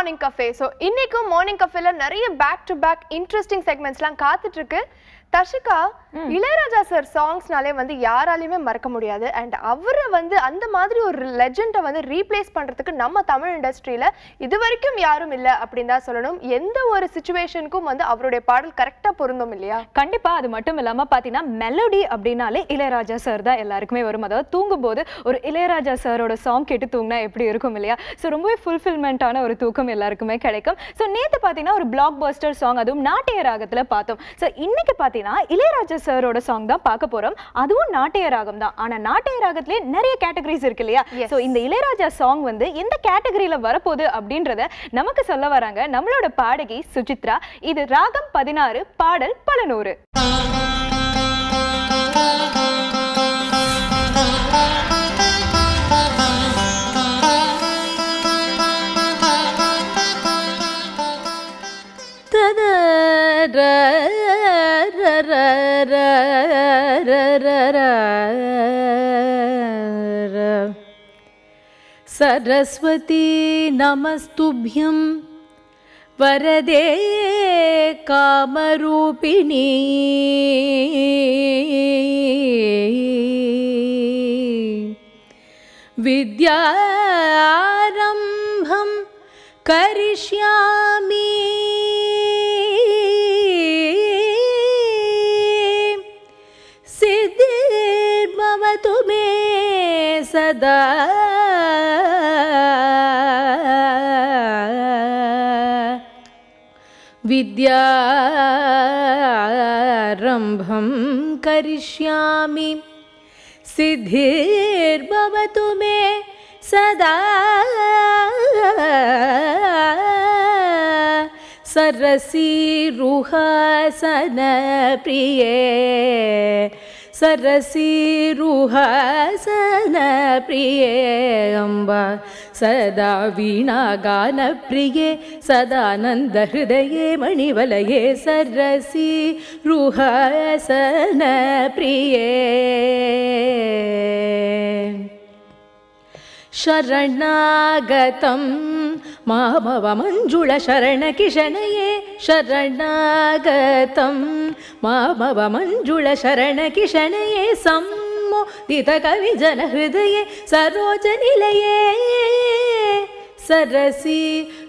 Morning cafe so இன்னைக்கும் morning கஃபேல நிறைய பேக் டு பேக் இன்ட்ரெஸ்டிங் செக்மெண்ட்ஸ்லாம் காத்துட்டு இருக்கு தர்ஷிகா இளையராஜா சார் சாங்ஸ்னாலே வந்து யாராலையுமே மறக்க முடியாது அண்ட் அவரை வந்து அந்த மாதிரி ஒரு லெஜெண்டை வந்து ரீப்ளேஸ் பண்றதுக்கு நம்ம தமிழ் இண்டஸ்ட்ரியில இது வரைக்கும் யாரும் இல்லை அப்படின்னு தான் சொல்லணும் எந்த ஒரு சுச்சுவேஷனுக்கும் வந்து அவருடைய பாடல் கரெக்டாக பொருந்தும் இல்லையா கண்டிப்பா அது மட்டும் இல்லாம பாத்தீங்கன்னா மெலடி அப்படின்னாலே இளையராஜா சார் தான் எல்லாருக்குமே வரும் அதாவது தூங்கும்போது ஒரு இளையராஜா சாரோட சாங் கேட்டு தூங்கினா எப்படி இருக்கும் இல்லையா ஸோ ரொம்பவே ஃபுல்ஃபில்மெண்ட்டான ஒரு தூக்கம் எல்லாருக்குமே கிடைக்கும் ஸோ நேத்து பாத்தீங்கன்னா ஒரு பிளாக் பஸ்டர் சாங் அதுவும் நாட்டிய ராகத்துல பார்த்தோம் ஸோ இன்னைக்கு பாத்தீங்கன்னா இளையராஜா சாரோட சாங் தான் பார்க்க போறோம் அதுவும் நாட்டிய ராகம் தான் ஆனா நாட்டிய ராகத்திலே நிறைய கேட்டகரிஸ் இருக்கு இல்லையா Yes. ஸோ இந்த இளையராஜா சாங் வந்து எந்த கேட்டகரியில வரப்போகுது அப்படின்றத நமக்கு சொல்ல வராங்க நம்மளோட பாடகி சுசித்ரா இது ராகம் பதினாறு பாடல் பல நூறு सरस्वती नमस्तुभ्यं वरदे कामरूपिणी विद्यारम्भं करिष्यामि सिद्धिर्भवतु मे सदा विद्यारम्भं करिष्यामि सिद्धिर्भवतु मे सदा सरसीरुहासनप्रिये सरसीरुहासनप्रिये अम्बा सदा वीणागानप्रिये सदानन्दहृदये मणिवलये सरसि रुहासनप्रिये शरणागतं मामवमञ्जुळशरणकिशनये शरणागतं मामवमञ्जुळशरणकिशनये सम्मोदितकविजनहृदये सरोजनिलये सरसि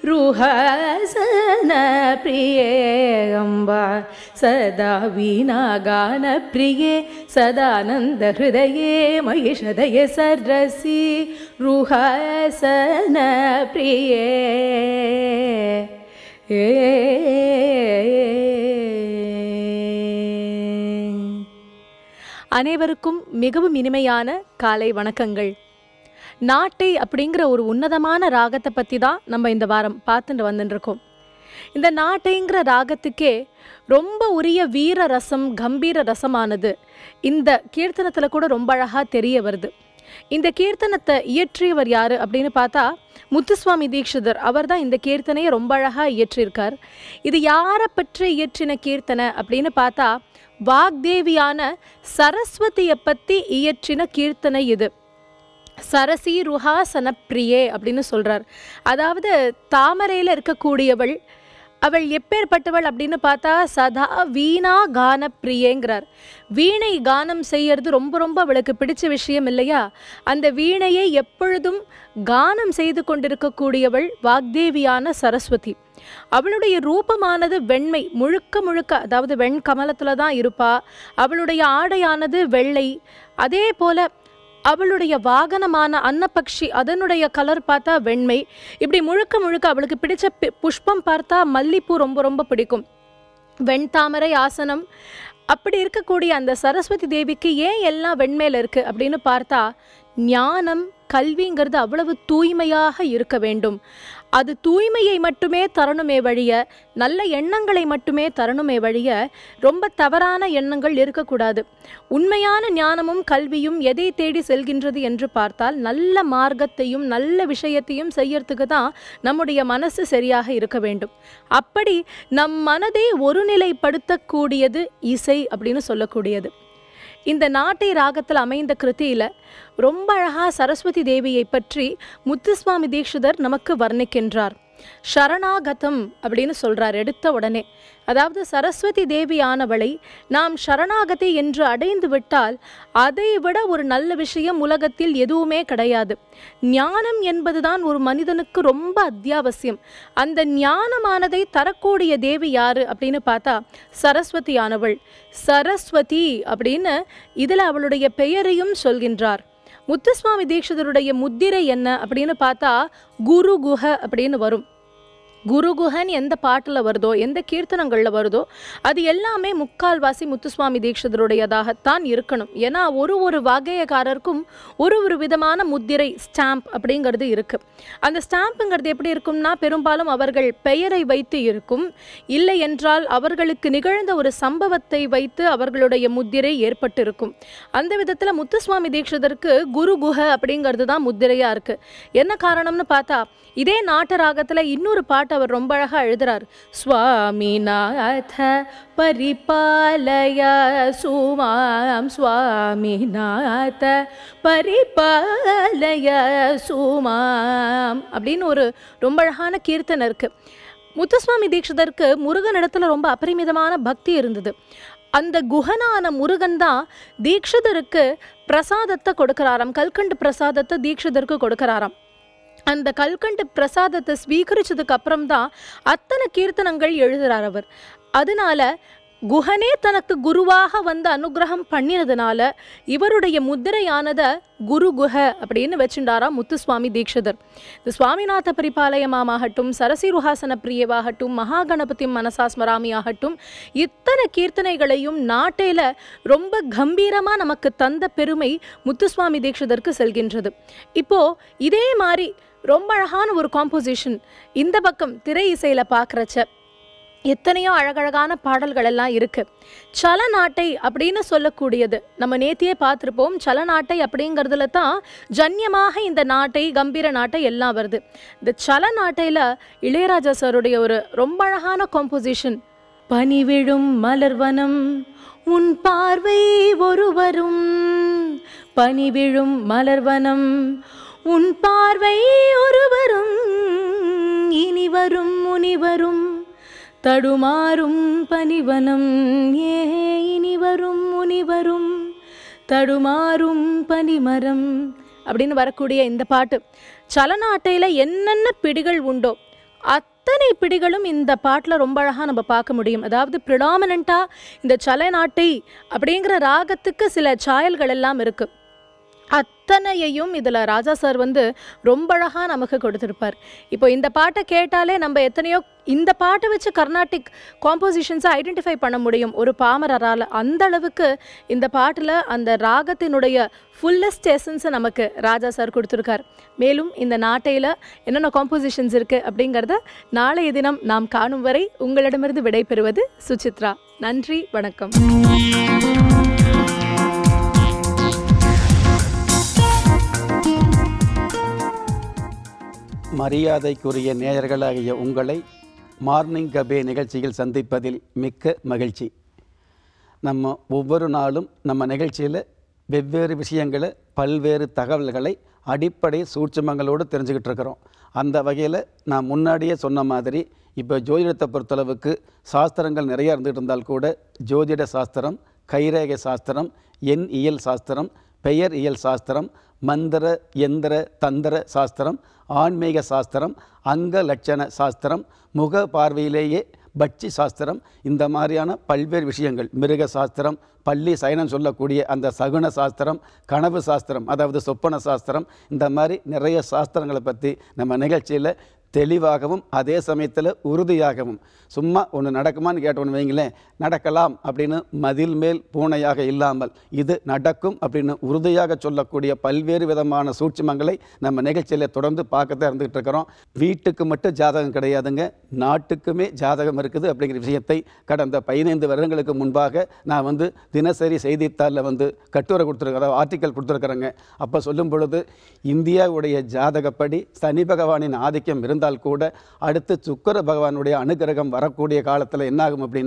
रुहासनप्रिये अम्बा सदा वीणागानप्रिये सदानन्दहृदये महिषदये सरसि रुहासनप्रिये அனைவருக்கும் மிகவும் இனிமையான காலை வணக்கங்கள் நாட்டை அப்படிங்கிற ஒரு உன்னதமான ராகத்தை பற்றி தான் நம்ம இந்த வாரம் பார்த்துட்டு வந்துட்டு இருக்கோம் இந்த நாட்டைங்கிற ராகத்துக்கே ரொம்ப உரிய வீர ரசம் கம்பீர ரசமானது இந்த கீர்த்தனத்தில் கூட ரொம்ப அழகாக தெரிய வருது இந்த கீர்த்தனத்தை இயற்றியவர் யாரு அப்படின்னு பார்த்தா முத்துசுவாமி தீட்சிதர் அவர் தான் இந்த கீர்த்தனையை ரொம்ப அழகாக இயற்றியிருக்கார் இது யாரை பற்றி இயற்றின கீர்த்தனை அப்படின்னு பார்த்தா வாக்தேவியான சரஸ்வதியை பற்றி இயற்றின கீர்த்தனை இது சரசி ருஹாசன பிரியே அப்படின்னு சொல்றார் அதாவது தாமரையில் இருக்கக்கூடியவள் அவள் எப்பேற்பட்டவள் அப்படின்னு பார்த்தா சதா வீணா கான பிரியேங்கிறார் வீணை கானம் செய்யறது ரொம்ப ரொம்ப அவளுக்கு பிடிச்ச விஷயம் இல்லையா அந்த வீணையை எப்பொழுதும் கானம் செய்து கொண்டிருக்கக்கூடியவள் வாக்தேவியான சரஸ்வதி அவளுடைய ரூபமானது வெண்மை முழுக்க முழுக்க அதாவது வெண்கமலத்தில் தான் இருப்பா அவளுடைய ஆடையானது வெள்ளை அதே போல அவளுடைய வாகனமான அன்னபக்ஷி அதனுடைய கலர் பார்த்தா வெண்மை இப்படி முழுக்க முழுக்க அவளுக்கு பிடிச்ச பி- புஷ்பம் பார்த்தா மல்லிப்பூ ரொம்ப ரொம்ப பிடிக்கும் வெண்தாமரை ஆசனம் அப்படி இருக்கக்கூடிய அந்த சரஸ்வதி தேவிக்கு ஏன் எல்லாம் வெண்மையில இருக்கு அப்படின்னு பார்த்தா ஞானம் கல்விங்கிறது அவ்வளவு தூய்மையாக இருக்க வேண்டும் அது தூய்மையை மட்டுமே தரணுமே வழிய நல்ல எண்ணங்களை மட்டுமே தரணுமே வழிய ரொம்ப தவறான எண்ணங்கள் இருக்கக்கூடாது உண்மையான ஞானமும் கல்வியும் எதை தேடி செல்கின்றது என்று பார்த்தால் நல்ல மார்க்கத்தையும் நல்ல விஷயத்தையும் செய்யறதுக்கு தான் நம்முடைய மனசு சரியாக இருக்க வேண்டும் அப்படி நம் மனதை ஒருநிலைப்படுத்தக்கூடியது இசை அப்படின்னு சொல்லக்கூடியது இந்த நாட்டை ராகத்தில் அமைந்த கிருதியில ரொம்ப அழகா சரஸ்வதி தேவியை பற்றி முத்துசுவாமி தீட்சிதர் நமக்கு வர்ணிக்கின்றார் சரணாகதம் அப்படின்னு சொல்றார் எடுத்த உடனே அதாவது சரஸ்வதி தேவியானவளை நாம் சரணாகதி என்று அடைந்து விட்டால் அதை விட ஒரு நல்ல விஷயம் உலகத்தில் எதுவுமே கிடையாது ஞானம் என்பதுதான் ஒரு மனிதனுக்கு ரொம்ப அத்தியாவசியம் அந்த ஞானமானதை தரக்கூடிய தேவி யாரு அப்படின்னு பார்த்தா சரஸ்வதியானவள் சரஸ்வதி அப்படின்னு இதில் அவளுடைய பெயரையும் சொல்கின்றார் முத்துசுவாமி தீட்சிதருடைய முத்திரை என்ன அப்படின்னு பார்த்தா குரு குஹ அப்படின்னு வரும் குருகுஹன் எந்த பாட்டில் வருதோ எந்த கீர்த்தனங்களில் வருதோ அது எல்லாமே முக்கால்வாசி முத்துசுவாமி தீட்சிதருடையதாகத்தான் இருக்கணும் ஏன்னா ஒரு ஒரு வகையக்காரருக்கும் ஒரு ஒரு விதமான முத்திரை ஸ்டாம்ப் அப்படிங்கிறது இருக்கு அந்த ஸ்டாம்புங்கிறது எப்படி இருக்கும்னா பெரும்பாலும் அவர்கள் பெயரை வைத்து இருக்கும் இல்லை என்றால் அவர்களுக்கு நிகழ்ந்த ஒரு சம்பவத்தை வைத்து அவர்களுடைய முத்திரை ஏற்பட்டு இருக்கும் அந்த விதத்தில் முத்துசுவாமி தீட்சிதருக்கு குரு குஹ அப்படிங்கிறது தான் முத்திரையாக இருக்கு என்ன காரணம்னு பார்த்தா இதே நாட்டு ராகத்தில் இன்னொரு பாட்டு அவர் ரொம்ப அழகாக எழுதுறார் சுவாமிநாத பரிபாலய சுமாம் சுவாமிநாத பரிபாலய சுமாம் அப்படின்னு ஒரு ரொம்ப அழகான கீர்த்தனை இருக்கு முத்துசுவாமி தீட்சிதருக்கு முருகன் இடத்துல ரொம்ப அபரிமிதமான பக்தி இருந்தது அந்த குஹனான முருகன் தான் தீட்சிதருக்கு பிரசாதத்தை கொடுக்கறாராம் கல்கண்டு பிரசாதத்தை தீட்சிதருக்கு கொடுக்கறாராம் அந்த கல்கண்டு பிரசாதத்தை ஸ்வீகரிச்சதுக்கு அப்புறம் தான் அத்தனை கீர்த்தனங்கள் எழுதுறார் அவர் அதனால குஹனே தனக்கு குருவாக வந்து அனுகிரகம் பண்ணினதுனால இவருடைய முத்திரையானதை குரு குஹ அப்படின்னு வச்சுட்டாராம் முத்துசுவாமி தீட்சிதர் இந்த சுவாமிநாத பரிபாலயமாகட்டும் சரசிருஹாசன பிரியவாகட்டும் மகாகணபதி மனசாஸ்மராமி ஆகட்டும் இத்தனை கீர்த்தனைகளையும் நாட்டில ரொம்ப கம்பீரமா நமக்கு தந்த பெருமை முத்துசுவாமி தீட்சிதருக்கு செல்கின்றது இப்போ இதே மாதிரி ரொம்ப அழகான ஒரு காம்போசிஷன் இந்த பக்கம் திரை இசையில பார்க்குறச்ச எத்தனையோ அழகழகான பாடல்கள் எல்லாம் இருக்கு சலநாட்டை அப்படின்னு சொல்லக்கூடியது நம்ம நேத்தியே பார்த்துருப்போம் சலநாட்டை அப்படிங்கிறதுல தான் ஜன்யமாக இந்த நாட்டை கம்பீர நாட்டை எல்லாம் வருது இந்த சலநாட்டையில் இளையராஜா சாருடைய ஒரு ரொம்ப அழகான காம்போசிஷன் பனிவிழும் மலர்வனம் உன் பார்வை ஒருவரும் பனிவிழும் மலர்வனம் உன் பார்வை ஒருவரும் இனி வரும் முனிவரும் தடுமாறும் பனிவனம் ஏ இனி வரும் முனிவரும் தடுமாறும் பனிமரம் அப்படின்னு வரக்கூடிய இந்த பாட்டு சலநாட்டையில் என்னென்ன பிடிகள் உண்டோ அத்தனை பிடிகளும் இந்த பாட்டில் ரொம்ப அழகாக நம்ம பார்க்க முடியும் அதாவது ப்ரிடாமினண்ட்டாக இந்த சலநாட்டை அப்படிங்கிற ராகத்துக்கு சில சாயல்கள் எல்லாம் இருக்குது அத்தனையையும் இதில் ராஜா சார் வந்து ரொம்ப அழகாக நமக்கு கொடுத்துருப்பார் இப்போ இந்த பாட்டை கேட்டாலே நம்ம எத்தனையோ இந்த பாட்டை வச்சு கர்நாடிக் காம்போசிஷன்ஸை ஐடென்டிஃபை பண்ண முடியும் ஒரு பாமரரால் அந்த அளவுக்கு இந்த பாட்டில் அந்த ராகத்தினுடைய ஃபுல்லஸ்ட் எசன்ஸை நமக்கு ராஜா சார் கொடுத்துருக்கார் மேலும் இந்த நாட்டையில் என்னென்ன காம்போசிஷன்ஸ் இருக்குது அப்படிங்கிறத நாளைய தினம் நாம் காணும் வரை உங்களிடமிருந்து விடைபெறுவது சுசித்ரா நன்றி வணக்கம் மரியாதைக்குரிய நேயர்களாகிய உங்களை மார்னிங் கபே நிகழ்ச்சியில் சந்திப்பதில் மிக்க மகிழ்ச்சி நம்ம ஒவ்வொரு நாளும் நம்ம நிகழ்ச்சியில் வெவ்வேறு விஷயங்களை பல்வேறு தகவல்களை அடிப்படை சூட்சுமங்களோடு தெரிஞ்சுக்கிட்டு இருக்கிறோம் அந்த வகையில் நான் முன்னாடியே சொன்ன மாதிரி இப்போ ஜோதிடத்தை பொறுத்தளவுக்கு சாஸ்திரங்கள் நிறைய இருந்துகிட்டு இருந்தால் கூட ஜோதிட சாஸ்திரம் கைரேகை சாஸ்திரம் எண் இயல் சாஸ்திரம் பெயர் இயல் சாஸ்திரம் மந்திர எந்திர தந்திர சாஸ்திரம் ஆன்மீக சாஸ்திரம் அங்க லட்சண சாஸ்திரம் முக பார்வையிலேயே பட்சி சாஸ்திரம் இந்த மாதிரியான பல்வேறு விஷயங்கள் மிருக சாஸ்திரம் பள்ளி சயனம் சொல்லக்கூடிய அந்த சகுன சாஸ்திரம் கனவு சாஸ்திரம் அதாவது சொப்பன சாஸ்திரம் இந்த மாதிரி நிறைய சாஸ்திரங்களை பற்றி நம்ம நிகழ்ச்சியில் தெளிவாகவும் அதே சமயத்தில் உறுதியாகவும் சும்மா ஒன்று நடக்குமான்னு கேட்டோன்னு வைங்களேன் நடக்கலாம் அப்படின்னு மதில் மேல் பூனையாக இல்லாமல் இது நடக்கும் அப்படின்னு உறுதியாக சொல்லக்கூடிய பல்வேறு விதமான சூட்சுமங்களை நம்ம நிகழ்ச்சியில் தொடர்ந்து பார்க்கத்தான் இருந்துகிட்டு இருக்கிறோம் வீட்டுக்கு மட்டும் ஜாதகம் கிடையாதுங்க நாட்டுக்குமே ஜாதகம் இருக்குது அப்படிங்கிற விஷயத்தை கடந்த பதினைந்து வருடங்களுக்கு முன்பாக நான் வந்து தினசரி செய்தித்தாளில் வந்து கட்டுரை கொடுத்துருக்கிறேன் ஆர்டிக்கல் கொடுத்துருக்குறேங்க அப்போ சொல்லும் பொழுது இந்தியாவுடைய ஜாதகப்படி சனி பகவானின் ஆதிக்கம் இருந்தால் கூட அடுத்து சுக்கர பகவானுடைய அனுகிரகம் வரக்கூடிய காலத்தில் என்னாகும் அப்படின்னா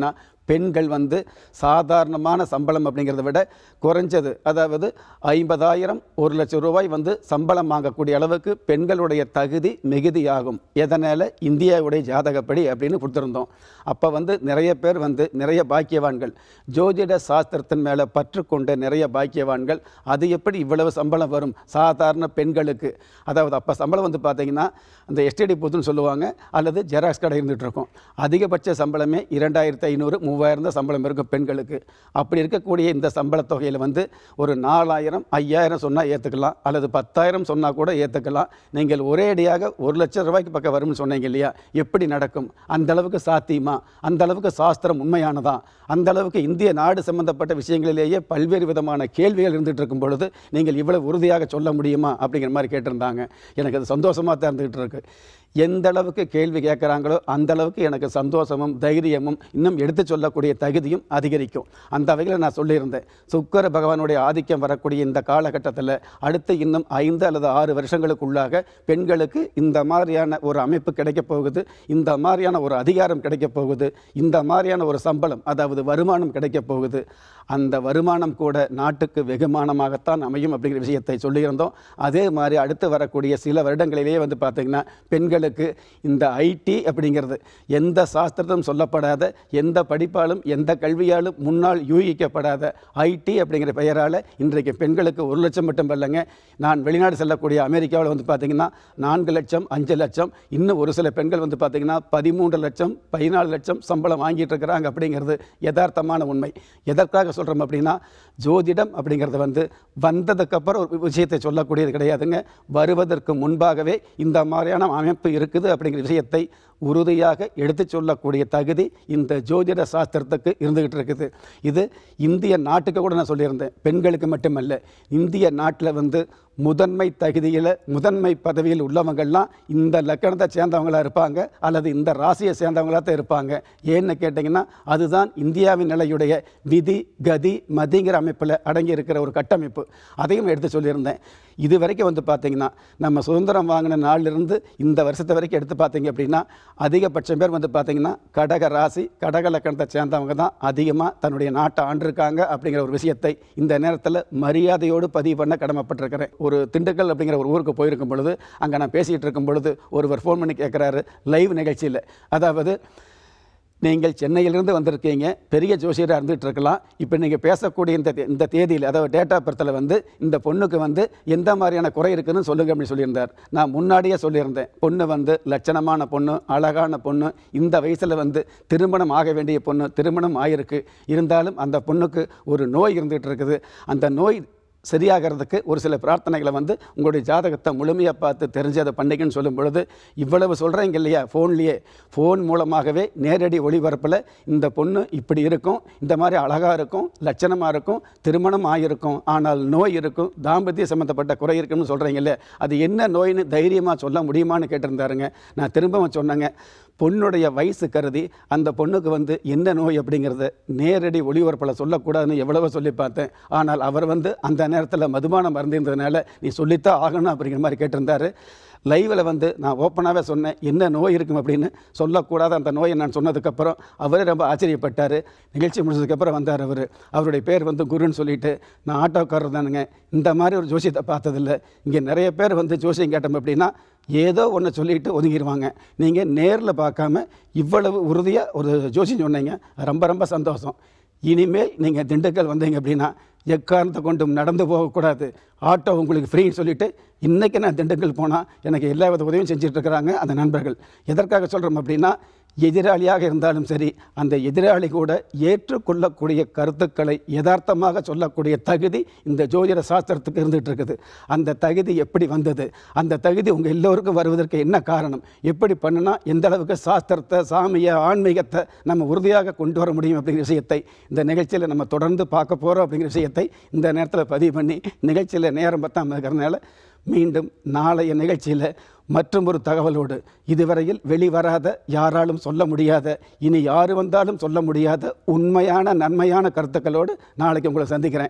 பெண்கள் வந்து சாதாரணமான சம்பளம் அப்படிங்கிறத விட குறைஞ்சது அதாவது ஐம்பதாயிரம் ஒரு லட்சம் ரூபாய் வந்து சம்பளம் வாங்கக்கூடிய அளவுக்கு பெண்களுடைய தகுதி மிகுதியாகும் எதனால் இந்தியாவுடைய ஜாதகப்படி அப்படின்னு கொடுத்துருந்தோம் அப்போ வந்து நிறைய பேர் வந்து நிறைய பாக்கியவான்கள் ஜோதிட சாஸ்திரத்தின் மேலே பற்று கொண்ட நிறைய பாக்கியவான்கள் அது எப்படி இவ்வளவு சம்பளம் வரும் சாதாரண பெண்களுக்கு அதாவது அப்போ சம்பளம் வந்து பார்த்தீங்கன்னா அந்த எஸ்டிடி பூத்துன்னு சொல்லுவாங்க அல்லது ஜெராக்ஸ் கடை இருந்துகிட்டு இருக்கும் அதிகபட்ச சம்பளமே இரண்டாயிரத்தி ஐநூறு மூவாயிரம் தான் சம்பளம் இருக்கும் பெண்களுக்கு அப்படி இருக்கக்கூடிய இந்த சம்பள தொகையில் வந்து ஒரு நாலாயிரம் ஐயாயிரம் சொன்னால் ஏற்றுக்கலாம் அல்லது பத்தாயிரம் சொன்னால் கூட ஏற்றுக்கலாம் நீங்கள் ஒரே அடியாக ஒரு லட்சம் ரூபாய்க்கு பக்கம் வரும்னு சொன்னீங்க இல்லையா எப்படி நடக்கும் அந்த அளவுக்கு சாத்தியமா அந்த அளவுக்கு சாஸ்திரம் உண்மையானதா அந்த அளவுக்கு இந்திய நாடு சம்பந்தப்பட்ட விஷயங்களிலேயே பல்வேறு விதமான கேள்விகள் இருந்துகிட்டு இருக்கும் பொழுது நீங்கள் இவ்வளவு உறுதியாக சொல்ல முடியுமா அப்படிங்கிற மாதிரி கேட்டிருந்தாங்க எனக்கு அது சந்தோஷமாக தான் இருந்துகிட்டு இருக்கு எந்த அளவுக்கு கேள்வி கேட்குறாங்களோ அந்த அளவுக்கு எனக்கு சந்தோஷமும் தைரியமும் இன்னும் எடுத்து சொல்லக்கூடிய தகுதியும் அதிகரிக்கும் அந்த வகையில் நான் சொல்லியிருந்தேன் சுக்கர பகவானுடைய ஆதிக்கம் வரக்கூடிய இந்த காலகட்டத்தில் அடுத்து இன்னும் ஐந்து அல்லது ஆறு வருஷங்களுக்குள்ளாக பெண்களுக்கு இந்த மாதிரியான ஒரு அமைப்பு கிடைக்கப் போகுது இந்த மாதிரியான ஒரு அதிகாரம் கிடைக்கப் போகுது இந்த மாதிரியான ஒரு சம்பளம் அதாவது வருமானம் கிடைக்கப் போகுது அந்த வருமானம் கூட நாட்டுக்கு வெகுமானமாகத்தான் அமையும் அப்படிங்கிற விஷயத்தை சொல்லியிருந்தோம் அதே மாதிரி அடுத்து வரக்கூடிய சில வருடங்களிலேயே வந்து பார்த்திங்கன்னா பெண்களுக்கு இந்த ஐடி அப்படிங்கிறது எந்த சாஸ்திரத்தும் சொல்லப்படாத எந்த படிப்பாலும் எந்த கல்வியாலும் முன்னால் யூகிக்கப்படாத ஐடி அப்படிங்கிற பெயரால் இன்றைக்கு பெண்களுக்கு ஒரு லட்சம் மட்டும் இல்லைங்க நான் வெளிநாடு செல்லக்கூடிய அமெரிக்காவில் வந்து பார்த்திங்கன்னா நான்கு லட்சம் அஞ்சு லட்சம் இன்னும் ஒரு சில பெண்கள் வந்து பார்த்திங்கன்னா பதிமூன்று லட்சம் பதினாலு லட்சம் சம்பளம் வாங்கிட்டு இருக்கிறாங்க அப்படிங்கிறது யதார்த்தமான உண்மை எதற்காக சொல்கிறோம் அப்படின்னா ஜோதிடம் அப்படிங்கிறது வந்து வந்ததுக்கப்புறம் ஒரு விஷயத்தை சொல்லக்கூடியது கிடையாதுங்க வருவதற்கு முன்பாகவே இந்த மாதிரியான அமைப்பு இருக்குது அப்படிங்கிற விஷயத்தை உறுதியாக எடுத்து சொல்லக்கூடிய தகுதி இந்த ஜோதிட சாஸ்திரத்துக்கு இருந்துகிட்டு இருக்குது இது இந்திய நாட்டுக்கு கூட நான் சொல்லியிருந்தேன் பெண்களுக்கு மட்டுமல்ல இந்திய நாட்டில் வந்து முதன்மை தகுதியில் முதன்மை பதவியில் உள்ளவங்கள்லாம் இந்த லக்கணத்தை சேர்ந்தவங்களா இருப்பாங்க அல்லது இந்த ராசியை சேர்ந்தவங்களா தான் இருப்பாங்க ஏன்னு கேட்டிங்கன்னா அதுதான் இந்தியாவின் நிலையுடைய விதி கதி மதிங்கிற அமைப்பில் அடங்கி இருக்கிற ஒரு கட்டமைப்பு அதையும் எடுத்து சொல்லியிருந்தேன் இது வரைக்கும் வந்து பார்த்தீங்கன்னா நம்ம சுதந்திரம் வாங்கின நாளிலிருந்து இந்த வருஷத்தை வரைக்கும் எடுத்து பார்த்தீங்க அப்படின்னா அதிகபட்சம் பேர் வந்து பார்த்தீங்கன்னா கடக ராசி கடக லக்கணத்தை சேர்ந்தவங்க தான் அதிகமாக தன்னுடைய நாட்டை ஆண்டிருக்காங்க அப்படிங்கிற ஒரு விஷயத்தை இந்த நேரத்தில் மரியாதையோடு பதிவு பண்ண கடமைப்பட்டிருக்கிறேன் ஒரு திண்டுக்கல் அப்படிங்கிற ஒரு ஊருக்கு போயிருக்கும் பொழுது அங்கே நான் பேசிகிட்டு இருக்கும் பொழுது ஒருவர் ஃபோன் பண்ணி கேட்குறாரு லைவ் நிகழ்ச்சியில் அதாவது நீங்கள் சென்னையிலிருந்து வந்திருக்கீங்க பெரிய ஜோசியராக இருந்துகிட்டு இருக்கலாம் இப்போ நீங்கள் பேசக்கூடிய இந்த தே- இந்த தேதியில் அதாவது டேட்டா பர்த்தில் வந்து இந்த பொண்ணுக்கு வந்து எந்த மாதிரியான குறை இருக்குன்னு சொல்லுங்க அப்படின்னு சொல்லியிருந்தார் நான் முன்னாடியே சொல்லியிருந்தேன் பொண்ணு வந்து லட்சணமான பொண்ணு அழகான பொண்ணு இந்த வயசில் வந்து திருமணம் ஆக வேண்டிய பொண்ணு திருமணம் ஆகிருக்கு இருந்தாலும் அந்த பொண்ணுக்கு ஒரு நோய் இருந்துகிட்டு இருக்குது அந்த நோய் சரியாகிறதுக்கு ஒரு சில பிரார்த்தனைகளை வந்து உங்களுடைய ஜாதகத்தை முழுமையாக பார்த்து தெரிஞ்சு அதை பண்ணிக்கன்னு சொல்லும் பொழுது இவ்வளவு சொல்கிறீங்க இல்லையா ஃபோன்லேயே ஃபோன் மூலமாகவே நேரடி ஒளிபரப்பில் இந்த பொண்ணு இப்படி இருக்கும் இந்த மாதிரி அழகாக இருக்கும் லட்சணமாக இருக்கும் திருமணம் ஆகிருக்கும் ஆனால் நோய் இருக்கும் தாம்பத்திய சம்மந்தப்பட்ட குறை இருக்குன்னு சொல்கிறீங்கல்ல அது என்ன நோயின்னு தைரியமாக சொல்ல முடியுமான்னு கேட்டிருந்தாருங்க நான் திரும்பவும் சொன்னேங்க பொண்ணுடைய வயசு கருதி அந்த பொண்ணுக்கு வந்து என்ன நோய் அப்படிங்கிறத நேரடி ஒளிபரப்பில் சொல்லக்கூடாதுன்னு எவ்வளவோ சொல்லி பார்த்தேன் ஆனால் அவர் வந்து அந்த நேரத்தில் மதுபானம் மருந்திருந்ததுனால நீ சொல்லித்தான் ஆகணும் அப்படிங்கிற மாதிரி கேட்டிருந்தாரு லைவில் வந்து நான் ஓப்பனாகவே சொன்னேன் என்ன நோய் இருக்கும் அப்படின்னு சொல்லக்கூடாத அந்த நோயை நான் சொன்னதுக்கப்புறம் அவரே ரொம்ப ஆச்சரியப்பட்டார் நிகழ்ச்சி முடிச்சதுக்கப்புறம் வந்தார் அவர் அவருடைய பேர் வந்து குருன்னு சொல்லிட்டு நான் ஆட்டோக்காரர் தானுங்க இந்த மாதிரி ஒரு ஜோசியத்தை பார்த்ததில்ல இங்கே நிறைய பேர் வந்து ஜோசியம் கேட்டோம் அப்படின்னா ஏதோ ஒன்று சொல்லிட்டு ஒதுங்கிடுவாங்க நீங்கள் நேரில் பார்க்காம இவ்வளவு உறுதியாக ஒரு ஜோசியம் சொன்னீங்க ரொம்ப ரொம்ப சந்தோஷம் இனிமேல் நீங்கள் திண்டுக்கல் வந்தீங்க அப்படின்னா எக்காரணத்தை கொண்டும் நடந்து போகக்கூடாது ஆட்டோ உங்களுக்கு ஃப்ரீன்னு சொல்லிட்டு இன்றைக்கி நான் திண்டுக்கல் போனால் எனக்கு எல்லா வித உதவியும் செஞ்சுட்டு இருக்கிறாங்க அந்த நண்பர்கள் எதற்காக சொல்கிறோம் அப்படின்னா எதிராளியாக இருந்தாலும் சரி அந்த எதிராளி கூட ஏற்றுக்கொள்ளக்கூடிய கருத்துக்களை யதார்த்தமாக சொல்லக்கூடிய தகுதி இந்த ஜோதிட சாஸ்திரத்துக்கு இருந்துகிட்டு இருக்குது அந்த தகுதி எப்படி வந்தது அந்த தகுதி உங்கள் எல்லோருக்கும் வருவதற்கு என்ன காரணம் எப்படி பண்ணுனா எந்த அளவுக்கு சாஸ்திரத்தை சாமியை ஆன்மீகத்தை நம்ம உறுதியாக கொண்டு வர முடியும் அப்படிங்கிற விஷயத்தை இந்த நிகழ்ச்சியில் நம்ம தொடர்ந்து பார்க்க போகிறோம் அப்படிங்கிற விஷயத்தை இந்த நேரத்தில் பதிவு பண்ணி நிகழ்ச்சியில் நேரம் பத்தாம இருக்கிறதுனால மீண்டும் நாளைய நிகழ்ச்சியில் மற்றும் ஒரு தகவலோடு இதுவரையில் வெளிவராத யாராலும் சொல்ல முடியாத இனி யாரு வந்தாலும் சொல்ல முடியாத உண்மையான நன்மையான கருத்துக்களோடு நாளைக்கு உங்களை சந்திக்கிறேன்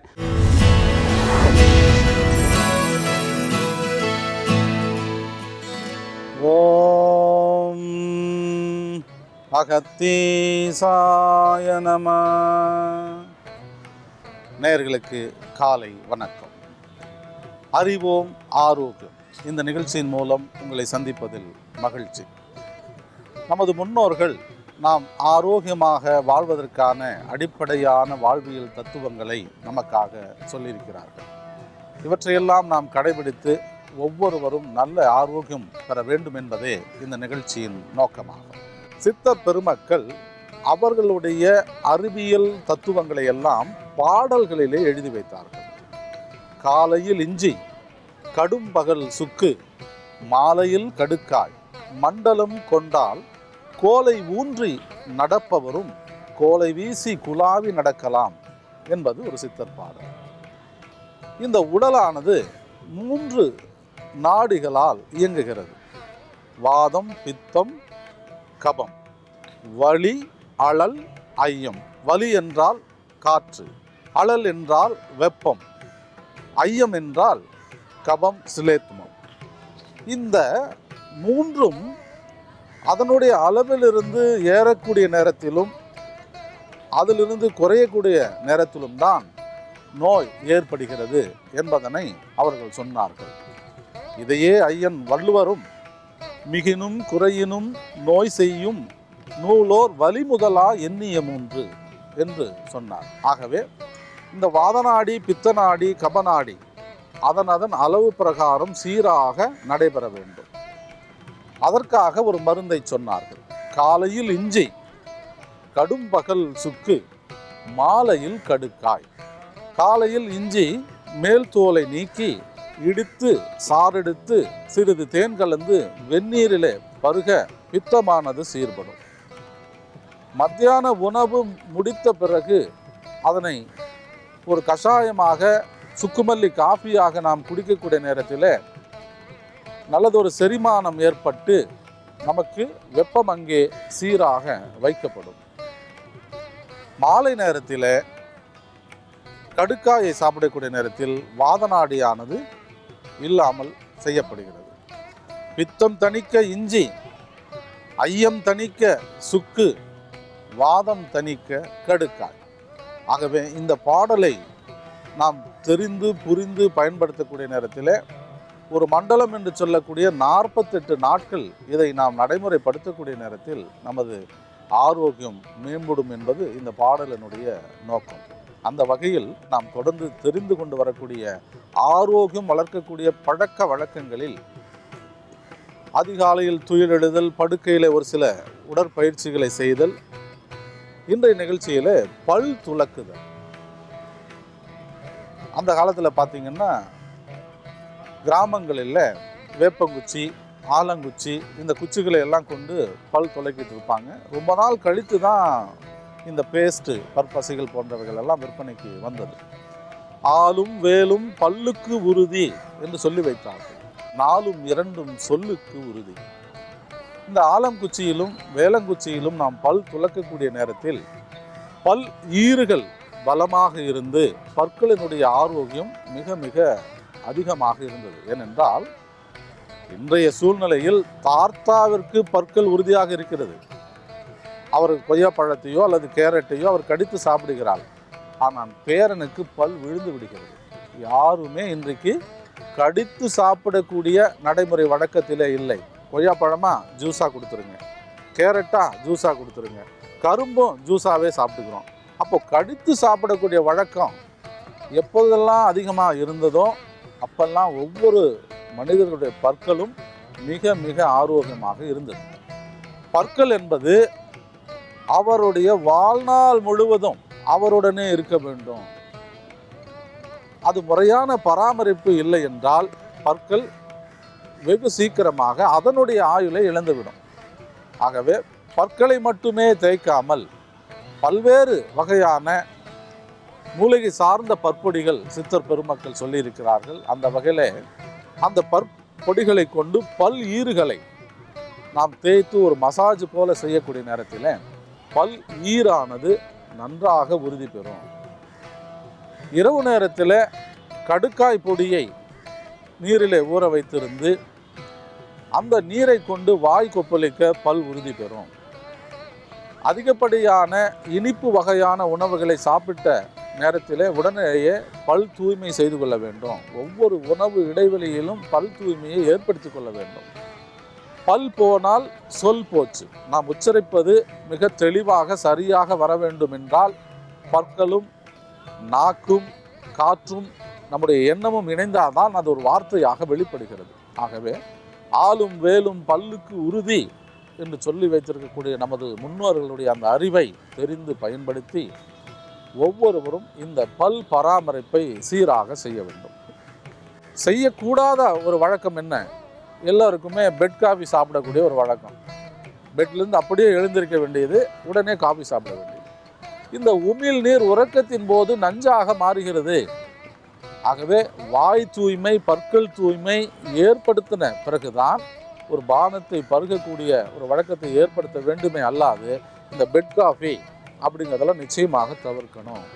ஓம் அகத்தீசாய நம நேயர்களுக்கு காலை வணக்கம் அறிவோம் ஆரோக்கியம் இந்த நிகழ்ச்சியின் மூலம் உங்களை சந்திப்பதில் மகிழ்ச்சி நமது முன்னோர்கள் நாம் ஆரோக்கியமாக வாழ்வதற்கான அடிப்படையான வாழ்வியல் தத்துவங்களை நமக்காக சொல்லியிருக்கிறார்கள் இவற்றையெல்லாம் நாம் கடைபிடித்து ஒவ்வொருவரும் நல்ல ஆரோக்கியம் பெற வேண்டும் என்பதே இந்த நிகழ்ச்சியின் நோக்கமாகும் சித்த பெருமக்கள் அவர்களுடைய அறிவியல் தத்துவங்களை எல்லாம் பாடல்களிலே எழுதி வைத்தார்கள் காலையில் இஞ்சி கடும் பகல் சுக்கு மாலையில் கடுக்காய் மண்டலம் கொண்டால் கோலை ஊன்றி நடப்பவரும் கோலை வீசி குலாவி நடக்கலாம் என்பது ஒரு சித்தர் பாடல் இந்த உடலானது மூன்று நாடிகளால் இயங்குகிறது வாதம் பித்தம் கபம் வலி அழல் ஐயம் வலி என்றால் காற்று அழல் என்றால் வெப்பம் ஐயம் என்றால் கபம் சிலேத்துமம் இந்த மூன்றும் அதனுடைய அளவிலிருந்து ஏறக்கூடிய நேரத்திலும் அதிலிருந்து குறையக்கூடிய நேரத்திலும் தான் நோய் ஏற்படுகிறது என்பதனை அவர்கள் சொன்னார்கள் இதையே ஐயன் வள்ளுவரும் மிகினும் குறையினும் நோய் செய்யும் நூலோர் வலிமுதலா எண்ணிய மூன்று என்று சொன்னார் ஆகவே இந்த வாதநாடி பித்தநாடி கபநாடி அதன் அதன் அளவு பிரகாரம் சீராக நடைபெற வேண்டும் அதற்காக ஒரு மருந்தை சொன்னார்கள் காலையில் இஞ்சி கடும் பகல் சுக்கு மாலையில் கடுக்காய் காலையில் இஞ்சி மேல் தோலை நீக்கி இடித்து சாறெடுத்து சிறிது தேன் கலந்து வெந்நீரிலே பருக பித்தமானது சீர்படும் மத்தியான உணவு முடித்த பிறகு அதனை ஒரு கஷாயமாக சுக்குமல்லி காஃபியாக நாம் குடிக்கக்கூடிய நேரத்தில் நல்லதொரு செரிமானம் ஏற்பட்டு நமக்கு வெப்பம் அங்கே சீராக வைக்கப்படும் மாலை நேரத்தில் கடுக்காயை சாப்பிடக்கூடிய நேரத்தில் வாதநாடியானது இல்லாமல் செய்யப்படுகிறது பித்தம் தணிக்க இஞ்சி ஐயம் தணிக்க சுக்கு வாதம் தணிக்க கடுக்காய் ஆகவே இந்த பாடலை நாம் தெரிந்து புரிந்து பயன்படுத்தக்கூடிய நேரத்தில் ஒரு மண்டலம் என்று சொல்லக்கூடிய நாற்பத்தெட்டு நாட்கள் இதை நாம் நடைமுறைப்படுத்தக்கூடிய நேரத்தில் நமது ஆரோக்கியம் மேம்படும் என்பது இந்த பாடலினுடைய நோக்கம் அந்த வகையில் நாம் தொடர்ந்து தெரிந்து கொண்டு வரக்கூடிய ஆரோக்கியம் வளர்க்கக்கூடிய பழக்க வழக்கங்களில் அதிகாலையில் துயிலெழுதல் படுக்கையில் ஒரு சில உடற்பயிற்சிகளை செய்தல் இன்றைய நிகழ்ச்சியில் பல் துலக்குதல் அந்த காலத்தில் பார்த்தீங்கன்னா கிராமங்களில் வேப்பங்குச்சி ஆலங்குச்சி இந்த குச்சிகளை எல்லாம் கொண்டு பல் துளைக்கிட்டு இருப்பாங்க ரொம்ப நாள் கழித்து தான் இந்த பேஸ்ட்டு பற்பசைகள் போன்றவைகள் எல்லாம் விற்பனைக்கு வந்தது ஆளும் வேலும் பல்லுக்கு உறுதி என்று சொல்லி வைத்தார்கள் நாலும் இரண்டும் சொல்லுக்கு உறுதி இந்த ஆலங்குச்சியிலும் வேலங்குச்சியிலும் நாம் பல் துலக்கக்கூடிய நேரத்தில் பல் ஈறுகள் பலமாக இருந்து பற்களினுடைய ஆரோக்கியம் மிக மிக அதிகமாக இருந்தது ஏனென்றால் இன்றைய சூழ்நிலையில் தார்த்தாவிற்கு பற்கள் உறுதியாக இருக்கிறது அவர் கொய்யா பழத்தையோ அல்லது கேரட்டையோ அவர் கடித்து சாப்பிடுகிறார் ஆனால் பேரனுக்கு பல் விழுந்து விடுகிறது யாருமே இன்றைக்கு கடித்து சாப்பிடக்கூடிய நடைமுறை வழக்கத்திலே இல்லை கொய்யா பழமா ஜூஸாக கொடுத்துருங்க கேரட்டா ஜூஸாக கொடுத்துருங்க கரும்பும் ஜூஸாகவே சாப்பிட்டுக்கிறோம் அப்போ கடித்து சாப்பிடக்கூடிய வழக்கம் எப்போதெல்லாம் அதிகமாக இருந்ததோ அப்பெல்லாம் ஒவ்வொரு மனிதர்களுடைய பற்களும் மிக மிக ஆரோக்கியமாக இருந்தது பற்கள் என்பது அவருடைய வாழ்நாள் முழுவதும் அவருடனே இருக்க வேண்டும் அது முறையான பராமரிப்பு இல்லை என்றால் பற்கள் வெகு சீக்கிரமாக அதனுடைய ஆயுளை இழந்துவிடும் ஆகவே பற்களை மட்டுமே தேய்க்காமல் பல்வேறு வகையான மூலிகை சார்ந்த பற்பொடிகள் சித்தர் பெருமக்கள் சொல்லியிருக்கிறார்கள் அந்த வகையில் அந்த பற்பொடிகளை கொண்டு பல் ஈறுகளை நாம் தேய்த்து ஒரு மசாஜ் போல செய்யக்கூடிய நேரத்தில் பல் ஈரானது நன்றாக உறுதி பெறும் இரவு நேரத்தில் கடுக்காய் பொடியை நீரிலே ஊற வைத்திருந்து அந்த நீரை கொண்டு வாய் கொப்பளிக்க பல் உறுதி பெறும் அதிகப்படியான இனிப்பு வகையான உணவுகளை சாப்பிட்ட நேரத்திலே உடனேயே பல் தூய்மை செய்து கொள்ள வேண்டும் ஒவ்வொரு உணவு இடைவெளியிலும் பல் தூய்மையை ஏற்படுத்திக் கொள்ள வேண்டும் பல் போனால் சொல் போச்சு நாம் உச்சரிப்பது மிக தெளிவாக சரியாக வர வேண்டும் என்றால் பற்களும் நாக்கும் காற்றும் நம்முடைய எண்ணமும் இணைந்தால்தான் அது ஒரு வார்த்தையாக வெளிப்படுகிறது ஆகவே ஆளும் வேலும் பல்லுக்கு உறுதி என்று சொல்லி வைத்திருக்கக்கூடிய நமது முன்னோர்களுடைய அந்த அறிவை தெரிந்து பயன்படுத்தி ஒவ்வொருவரும் இந்த பல் பராமரிப்பை சீராக செய்ய வேண்டும் செய்யக்கூடாத ஒரு வழக்கம் என்ன எல்லாருக்குமே பெட் காஃபி சாப்பிடக்கூடிய ஒரு வழக்கம் பெட்லேருந்து அப்படியே எழுந்திருக்க வேண்டியது உடனே காஃபி சாப்பிட வேண்டியது இந்த உமிழ் நீர் உறக்கத்தின் போது நஞ்சாக மாறுகிறது ஆகவே வாய் தூய்மை பற்கள் தூய்மை ஏற்படுத்தின பிறகுதான் ஒரு பானத்தை பருகக்கூடிய ஒரு வழக்கத்தை ஏற்படுத்த வேண்டுமே அல்லாது இந்த பெட் காஃபி அப்படிங்கிறதெல்லாம் நிச்சயமாக தவிர்க்கணும்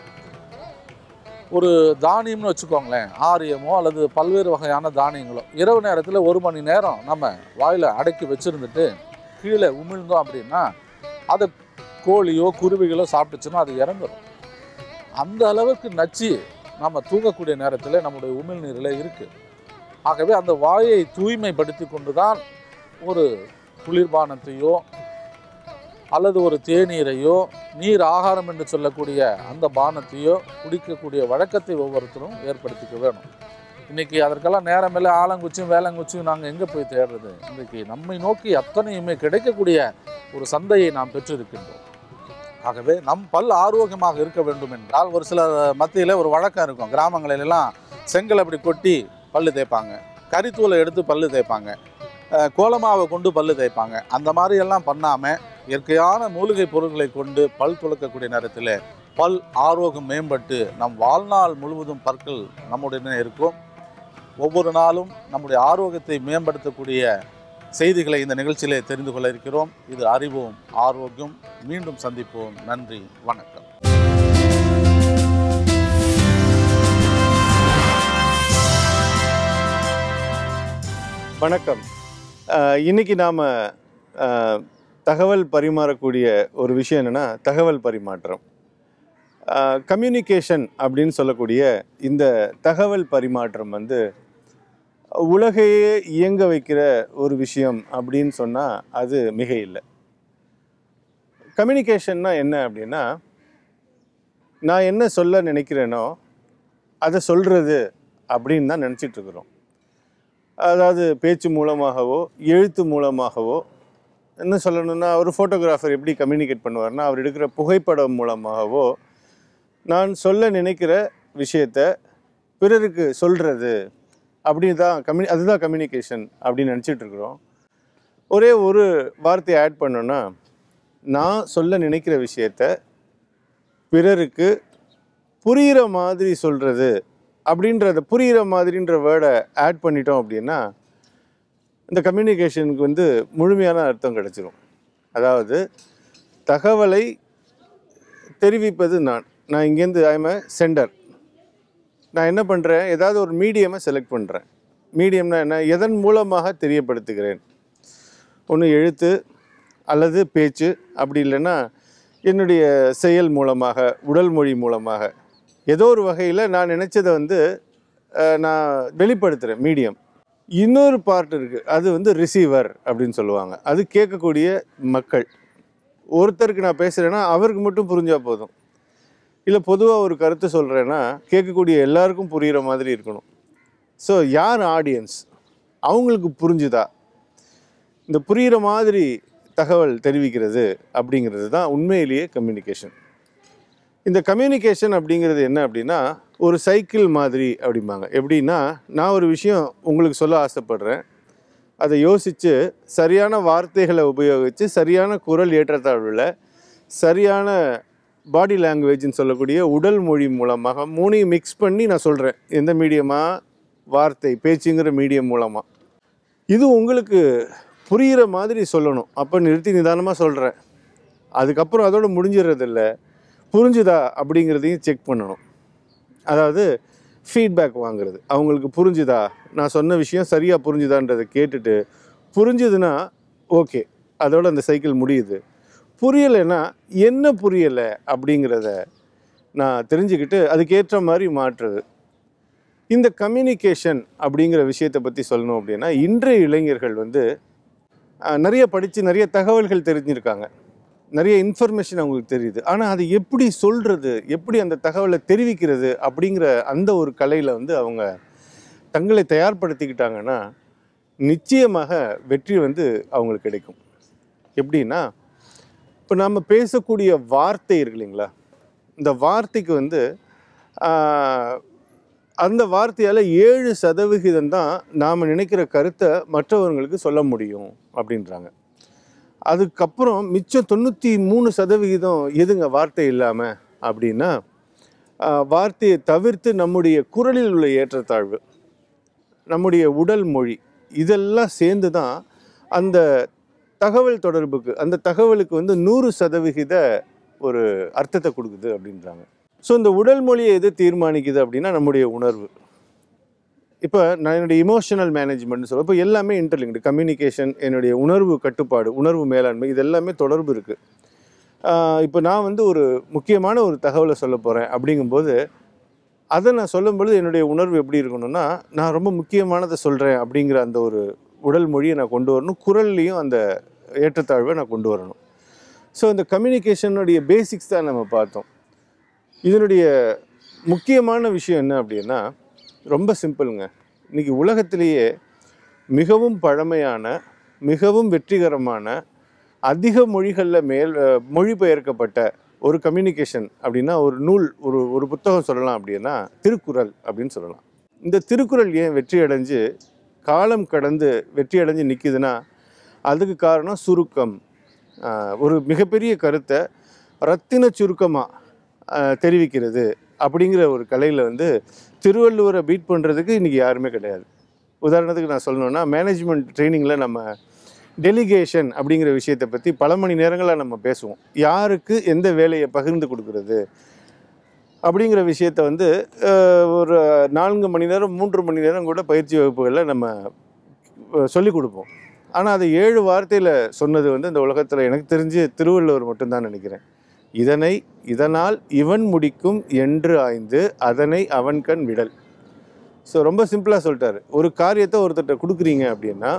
ஒரு தானியம்னு வச்சுக்கோங்களேன் ஆரியமோ அல்லது பல்வேறு வகையான தானியங்களோ இரவு நேரத்தில் ஒரு மணி நேரம் நம்ம வாயில் அடக்கி வச்சுருந்துட்டு கீழே உமிழ்ந்தோம் அப்படின்னா அதை கோழியோ குருவிகளோ சாப்பிட்டுச்சுன்னா அது இறந்துடும் அந்த அளவுக்கு நச்சு நம்ம தூங்கக்கூடிய நேரத்தில் நம்முடைய உமிழ்நீரில் இருக்குது ஆகவே அந்த வாயை தூய்மைப்படுத்தி கொண்டு தான் ஒரு குளிர்பானத்தையோ அல்லது ஒரு தேநீரையோ நீர் ஆகாரம் என்று சொல்லக்கூடிய அந்த பானத்தையோ குடிக்கக்கூடிய வழக்கத்தை ஒவ்வொருத்தரும் ஏற்படுத்திக்க வேணும் இன்னைக்கு அதற்கெல்லாம் நேரமில்லை ஆலங்குச்சியும் வேலங்குச்சியும் நாங்கள் எங்கே போய் தேடுறது இன்றைக்கு நம்மை நோக்கி அத்தனையுமே கிடைக்கக்கூடிய ஒரு சந்தையை நாம் பெற்றிருக்கின்றோம் ஆகவே நம் பல் ஆரோக்கியமாக இருக்க வேண்டும் என்றால் ஒரு சில மத்தியில் ஒரு வழக்கம் இருக்கும் கிராமங்களிலெல்லாம் செங்கல் அப்படி கொட்டி பல்லு தேய்ப்பாங்க கரித்தூளை எடுத்து பல்லு தேய்ப்பாங்க அஹ் கோலமாவை கொண்டு பல்லு தேய்ப்பாங்க அந்த மாதிரி எல்லாம் பண்ணாமல் இயற்கையான மூலிகை பொருட்களை கொண்டு பல் துளக்கக்கூடிய நேரத்தில் பல் ஆரோக்கியம் மேம்பட்டு நம் வாழ்நாள் முழுவதும் பற்கள் நம்முடனே இருக்கும் ஒவ்வொரு நாளும் நம்முடைய ஆரோக்கியத்தை மேம்படுத்தக்கூடிய செய்திகளை இந்த நிகழ்ச்சியிலே தெரிந்து கொள்ள இருக்கிறோம் இது அறிவோம் ஆரோக்கியம் மீண்டும் சந்திப்போம் நன்றி வணக்கம் வணக்கம் அஹ், இன்னைக்கு நாம் தகவல் பரிமாறக்கூடிய ஒரு விஷயம் என்னென்னா தகவல் பரிமாற்றம் கம்யூனிகேஷன் அப்படின்னு சொல்லக்கூடிய இந்த தகவல் பரிமாற்றம் வந்து உலகையே இயங்க வைக்கிற ஒரு விஷயம் அப்படின்னு சொன்னால் அது மிக இல்லை கம்யூனிகேஷன்னா என்ன அப்படின்னா நான் என்ன சொல்ல நினைக்கிறேனோ அதை சொல்கிறது அப்படின்னு தான் நினச்சிட்டு இருக்கிறோம் அதாவது பேச்சு மூலமாகவோ எழுத்து மூலமாகவோ என்ன சொல்லணும்னா ஒரு ஃபோட்டோகிராஃபர் எப்படி கம்யூனிகேட் பண்ணுவார்னா அவர் எடுக்கிற புகைப்படம் மூலமாகவோ நான் சொல்ல நினைக்கிற விஷயத்த பிறருக்கு சொல்கிறது அப்படி தான் கம்யூனி அதுதான் கம்யூனிகேஷன் அப்படின்னு நினச்சிட்டு இருக்கிறோம் ஒரே ஒரு வார்த்தையை ஆட் பண்ணோன்னா நான் சொல்ல நினைக்கிற விஷயத்த பிறருக்கு புரிகிற மாதிரி சொல்கிறது அப்படின்றத புரிகிற மாதிரின்ற வேர்டை ஆட் பண்ணிட்டோம் அப்படின்னா இந்த கம்யூனிகேஷனுக்கு வந்து முழுமையான அர்த்தம் கிடச்சிரும் அதாவது தகவலை தெரிவிப்பது நான் நான் இங்கேருந்து ஐம் சென்டர் நான் என்ன பண்ணுறேன் ஏதாவது ஒரு மீடியமை செலக்ட் பண்ணுறேன் மீடியம்னா என்ன எதன் மூலமாக தெரியப்படுத்துகிறேன் ஒன்று எழுத்து அல்லது பேச்சு அப்படி இல்லைன்னா என்னுடைய செயல் மூலமாக உடல் மொழி மூலமாக ஏதோ ஒரு வகையில் நான் நினச்சதை வந்து அஹ், நான் வெளிப்படுத்துகிறேன் மீடியம் இன்னொரு பார்ட் இருக்குது அது வந்து ரிசீவர் அப்படின்னு சொல்லுவாங்க அது கேட்கக்கூடிய மக்கள் ஒருத்தருக்கு நான் பேசுகிறேன்னா அவருக்கு மட்டும் புரிஞ்சால் போதும் இல்லை பொதுவாக ஒரு கருத்து சொல்கிறேன்னா கேட்கக்கூடிய எல்லாருக்கும் புரிகிற மாதிரி இருக்கணும் ஸோ யார் ஆடியன்ஸ் அவங்களுக்கு புரிஞ்சுதா இந்த புரிகிற மாதிரி தகவல் தெரிவிக்கிறது அப்படிங்கிறது தான் உண்மையிலேயே கம்யூனிகேஷன் இந்த கம்யூனிகேஷன் அப்படிங்கிறது என்ன அப்படின்னா ஒரு சைக்கிள் மாதிரி அப்படிம்பாங்க எப்படின்னா நான் ஒரு விஷயம் உங்களுக்கு சொல்ல ஆசைப்படுறேன் அதை யோசித்து சரியான வார்த்தைகளை உபயோகித்து சரியான குரல் ஏற்றத்தாழ்வில் சரியான பாடி லாங்குவேஜ்னு சொல்லக்கூடிய உடல் மொழி மூலமாக மூணையும் மிக்ஸ் பண்ணி நான் சொல்கிறேன் எந்த மீடியமாக வார்த்தை பேச்சுங்கிற மீடியம் மூலமாக இது உங்களுக்கு புரிகிற மாதிரி சொல்லணும் அப்போ நிறுத்தி நிதானமாக சொல்கிறேன் அதுக்கப்புறம் அதோட முடிஞ்சிடுறதில்ல புரிஞ்சுதா அப்படிங்கிறதையும் செக் பண்ணணும் அதாவது ஃபீட்பேக் வாங்குறது அவங்களுக்கு புரிஞ்சுதா நான் சொன்ன விஷயம் சரியாக புரிஞ்சுதான்றதை கேட்டுட்டு புரிஞ்சுதுன்னா ஓகே அதோட அந்த சைக்கிள் முடியுது புரியலைன்னா என்ன புரியலை அப்படிங்கிறத நான் தெரிஞ்சுக்கிட்டு அதுக்கேற்ற மாதிரி மாற்றுறது இந்த கம்யூனிகேஷன் அப்படிங்கிற விஷயத்தை பற்றி சொல்லணும் அப்படின்னா இன்றைய இளைஞர்கள் வந்து அஹ், நிறைய படித்து நிறைய தகவல்கள் தெரிஞ்சிருக்காங்க நிறைய இன்ஃபர்மேஷன் அவங்களுக்கு தெரியுது ஆனால் அது எப்படி சொல்கிறது எப்படி அந்த தகவலை தெரிவிக்கிறது அப்படிங்கிற அந்த ஒரு கலையில் வந்து அவங்க தங்களை தயார்படுத்திக்கிட்டாங்கன்னா நிச்சயமாக வெற்றி வந்து அவங்களுக்கு கிடைக்கும் எப்படின்னா இப்போ நம்ம பேசக்கூடிய வார்த்தை இருக்கு இல்லைங்களா இந்த வார்த்தைக்கு வந்து ஆஹ், அந்த வார்த்தையால் ஏழு சதவிகிதம் தான் நாம் நினைக்கிற கருத்தை மற்றவங்களுக்கு சொல்ல முடியும் அப்படின்றாங்க அதுக்கப்புறம் மிச்சம் தொண்ணூற்றி மூணு சதவிகிதம் எதுங்க வார்த்தை இல்லாமல் அப்படின்னா ஆஹ், வார்த்தையை தவிர்த்து நம்முடைய குரலில் உள்ள ஏற்றத்தாழ்வு நம்முடைய உடல் மொழி இதெல்லாம் சேர்ந்து தான் அந்த தகவல் தொடர்புக்கு அந்த தகவலுக்கு வந்து நூறு சதவிகித ஒரு அர்த்தத்தை கொடுக்குது அப்படின்றாங்க ஸோ இந்த உடல் மொழியை எது தீர்மானிக்குது அப்படின்னா நம்முடைய உணர்வு இப்போ நான் என்னுடைய இமோஷனல் மேனேஜ்மெண்ட் சொல்ல இப்போ எல்லாமே இன்டர்லிங்க்டு கம்யூனிகேஷன் என்னுடைய உணர்வு கட்டுப்பாடு உணர்வு மேலாண்மை இது எல்லாமே தொடர்பு இருக்குது இப்போ நான் வந்து ஒரு முக்கியமான ஒரு தகவலை சொல்ல போகிறேன் அப்படிங்கும்போது அதை நான் சொல்லும் பொழுது என்னுடைய உணர்வு எப்படி இருக்கணும்னா நான் ரொம்ப முக்கியமானதை சொல்கிறேன் அப்படிங்கிற அந்த ஒரு உடல் மொழியை நான் கொண்டு வரணும் குரல்லையும் அந்த ஏற்றத்தாழ்வை நான் கொண்டு வரணும் ஸோ இந்த கம்யூனிகேஷனுடைய பேசிக்ஸ் தான் நம்ம பார்த்தோம் இதனுடைய முக்கியமான விஷயம் என்ன அப்படின்னா ரொம்ப சிம்பிளுங்க இன்னைக்கு உலகத்திலேயே மிகவும் பழமையான மிகவும் வெற்றிகரமான அதிக மொழிகளில் மேல் அஹ், மொழிபெயர்க்கப்பட்ட ஒரு கம்யூனிகேஷன் அப்படின்னா ஒரு நூல் ஒரு ஒரு புத்தகம் சொல்லலாம் அப்படின்னா திருக்குறள் அப்படின்னு சொல்லலாம் இந்த திருக்குறள் ஏன் வெற்றி அடைஞ்சு காலம் கடந்து வெற்றி அடைஞ்சு நிற்குதுன்னா அதுக்கு காரணம் சுருக்கம் ஆஹ், ஒரு மிகப்பெரிய கருத்தை ரத்தின சுருக்கமாக தெரிவிக்கிறது அப்படிங்கிற ஒரு கலையில் வந்து திருவள்ளுவரை பீட் பண்ணுறதுக்கு இன்றைக்கி யாருமே கிடையாது உதாரணத்துக்கு நான் சொல்லணும்னா மேனேஜ்மெண்ட் ட்ரைனிங்கில் நம்ம டெலிகேஷன் அப்படிங்கிற விஷயத்தை பற்றி பல மணி நேரங்களாக நம்ம பேசுவோம் யாருக்கு எந்த வேலையை பகிர்ந்து கொடுக்கறது அப்படிங்கிற விஷயத்த வந்து அஹ், ஒரு நான்கு மணி நேரம் மூன்று மணி நேரம் கூட பயிற்சி வகுப்புகளில் நம்ம சொல்லி கொடுப்போம் ஆனால் அதை ஏழு வார்த்தையில் சொன்னது வந்து இந்த உலகத்தில் எனக்கு தெரிஞ்சு திருவள்ளுவர் மட்டும்தான் நினைக்கிறேன் இதனை இதனால் இவன் முடிக்கும் என்று ஆய்ந்து அதனை அவன் கண் விடல் ஸோ ரொம்ப சிம்பிளாக சொல்லிட்டாரு ஒரு காரியத்தை ஒருத்தர்கிட்ட கொடுக்குறீங்க அப்படின்னா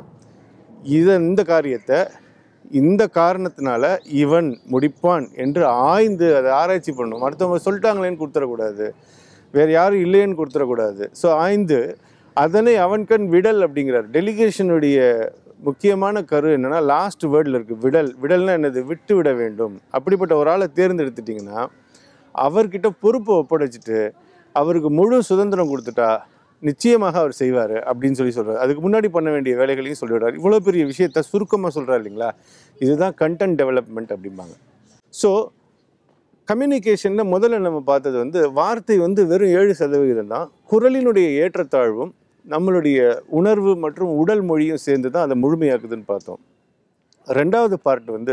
இதை இந்த காரியத்தை இந்த காரணத்தினால இவன் முடிப்பான் என்று ஆய்ந்து அதை ஆராய்ச்சி பண்ணணும் அடுத்தவங்க சொல்லிட்டாங்களேன்னு கொடுத்துடக்கூடாது வேறு யாரும் இல்லைன்னு கொடுத்துடக்கூடாது ஸோ ஆய்ந்து அதனை அவன் கண் விடல் அப்படிங்கிறார் டெலிகேஷனுடைய முக்கியமான கரு என்னன்னா லாஸ்ட் வேர்டில் இருக்குது விடல் விடல்னா என்னது விட்டு விட வேண்டும் அப்படிப்பட்ட ஒரு ஆளை தேர்ந்தெடுத்துட்டிங்கன்னா அவர்கிட்ட பொறுப்பை ஒப்படைச்சிட்டு அவருக்கு முழு சுதந்திரம் கொடுத்துட்டா நிச்சயமாக அவர் செய்வார் அப்படின்னு சொல்லி சொல்றாரு அதுக்கு முன்னாடி பண்ண வேண்டிய வேலைகளையும் சொல்லிவிடுறாரு இவ்வளோ பெரிய விஷயத்த சுருக்கமாக சொல்கிறார் இல்லைங்களா இதுதான் கண்டென்ட் டெவலப்மெண்ட் அப்படிம்பாங்க ஸோ கம்யூனிகேஷனில் முதல்ல நம்ம பார்த்தது வந்து வார்த்தை வந்து வெறும் ஏழு சதவிகிதம் தான் குரலினுடைய ஏற்றத்தாழ்வும் நம்மளுடைய உணர்வு மற்றும் உடல் மொழியும் சேர்ந்து தான் அதை முழுமையாக்குதுன்னு பார்த்தோம் ரெண்டாவது பார்ட் வந்து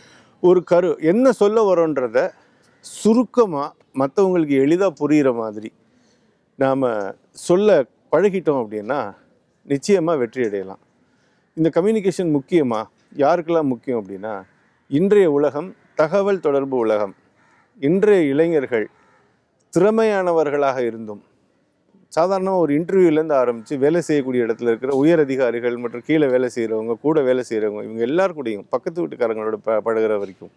ஒரு கரு என்ன சொல்ல வரோன்றத சுருக்கமாக மற்றவங்களுக்கு எளிதாக புரிகிற மாதிரி நாம் சொல்ல பழகிட்டோம் அப்படின்னா நிச்சயமாக வெற்றி அடையலாம் இந்த கம்யூனிகேஷன் முக்கியமா யாருக்கெல்லாம் முக்கியம் அப்படின்னா இன்றைய உலகம் தகவல் தொடர்பு உலகம் இன்றைய இளைஞர்கள் திறமையானவர்களாக இருந்தும் சாதாரணமாக ஒரு இன்டர்வியூலேருந்து ஆரம்பித்து வேலை செய்யக்கூடிய இடத்துல இருக்கிற உயர் அதிகாரிகள் மற்றும் கீழே வேலை செய்கிறவங்க கூட வேலை செய்கிறவங்க இவங்க எல்லார் கூடயும் பக்கத்து வீட்டுக்காரங்களோட ப பழகுற வரைக்கும்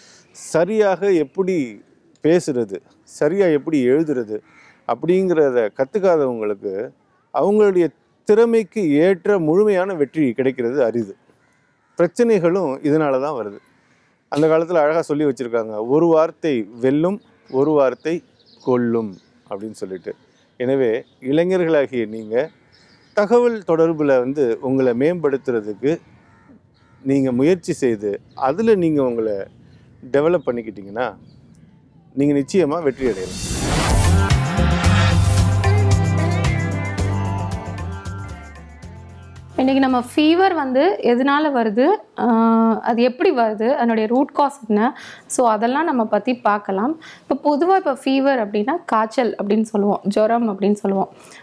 சரியாக எப்படி பேசுறது சரியாக எப்படி எழுதுறது அப்படிங்கிறத கற்றுக்காதவங்களுக்கு அவங்களுடைய திறமைக்கு ஏற்ற முழுமையான வெற்றி கிடைக்கிறது அரிது பிரச்சனைகளும் இதனால தான் வருது அந்த காலத்தில் அழகாக சொல்லி வச்சுருக்காங்க ஒரு வார்த்தை வெல்லும் ஒரு வார்த்தை கொல்லும் அப்படின்னு சொல்லிட்டு எனவே இளைஞர்களாகிய நீங்கள் தகவல் தொடர்பில் வந்து உங்களை மேம்படுத்துறதுக்கு நீங்கள் முயற்சி செய்து அதில் நீங்கள் உங்களை டெவலப் பண்ணிக்கிட்டீங்கன்னா நீங்கள் நிச்சயமாக வெற்றி அடையலாம் இன்றைக்கி நம்ம ஃபீவர் வந்து எதனால வருது ஆஹ் அது எப்படி வருது அதனுடைய ரூட் காஸ் என்ன ஸோ அதெல்லாம் நம்ம பற்றி பார்க்கலாம் இப்போ பொதுவாக இப்போ ஃபீவர் அப்படின்னா காய்ச்சல் அப்படின்னு சொல்லுவோம் ஜுரம் அப்படின்னு சொல்லுவோம்